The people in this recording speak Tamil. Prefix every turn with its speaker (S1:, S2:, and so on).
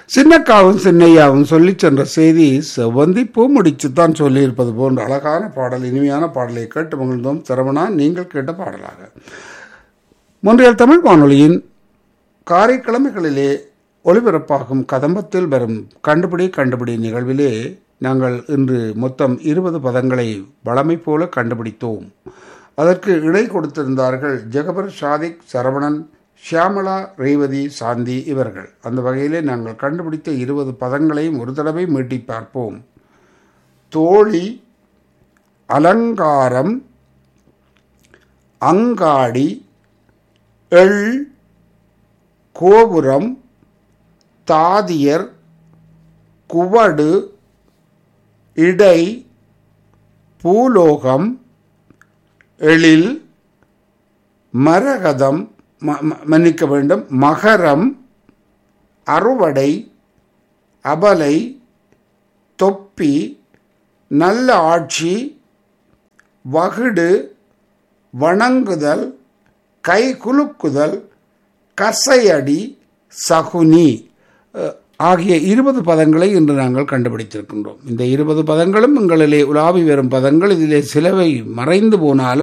S1: சின்னக்காவும் சின்னையாவும் சொல்லி சென்ற செய்தி செவந்தி பூ முடிச்சுத்தான் சொல்லியிருப்பது போன்ற அழகான பாடல் இனிமையான பாடலை கேட்டு மகிழ்ந்தோம் சரவணா நீங்கள் கேட்ட பாடலாக மொன்றியல் தமிழ் வானொலியின் காரைக்கிழமைகளிலே ஒளிபரப்பாகும் கதம்பத்தில் வரும் கண்டுபிடி கண்டுபிடி நிகழ்விலே நாங்கள் இன்று மொத்தம் இருபது பதங்களை வளமை போல கண்டுபிடித்தோம் அதற்கு இடை கொடுத்திருந்தார்கள் ஜெகபர் ஷாதிக் சரவணன் ஷியாமலா ரேவதி சாந்தி இவர்கள் அந்த வகையிலே நாங்கள் கண்டுபிடித்த இருபது பதங்களையும் ஒரு தடவை மீட்டி பார்ப்போம் தோழி அலங்காரம் அங்காடி எள் கோபுரம் தாதியர் குவடு இடை பூலோகம் எழில் மரகதம் ம- ம- மன்னிக்க வேண்டும் மகரம் அறுவடை அபலை தொப்பி நல்ல ஆட்சி வகுடு வணங்குதல் கை குலுக்குதல் கசையடி சகுனி அஹ், ஆகிய இருபது பதங்களை இன்று நாங்கள் கண்டுபிடித்திருக்கின்றோம் இந்த இருபது பதங்களும் எங்களிலே உலாவி வரும் பதங்கள் இதிலே சிலவை மறைந்து போனாலும்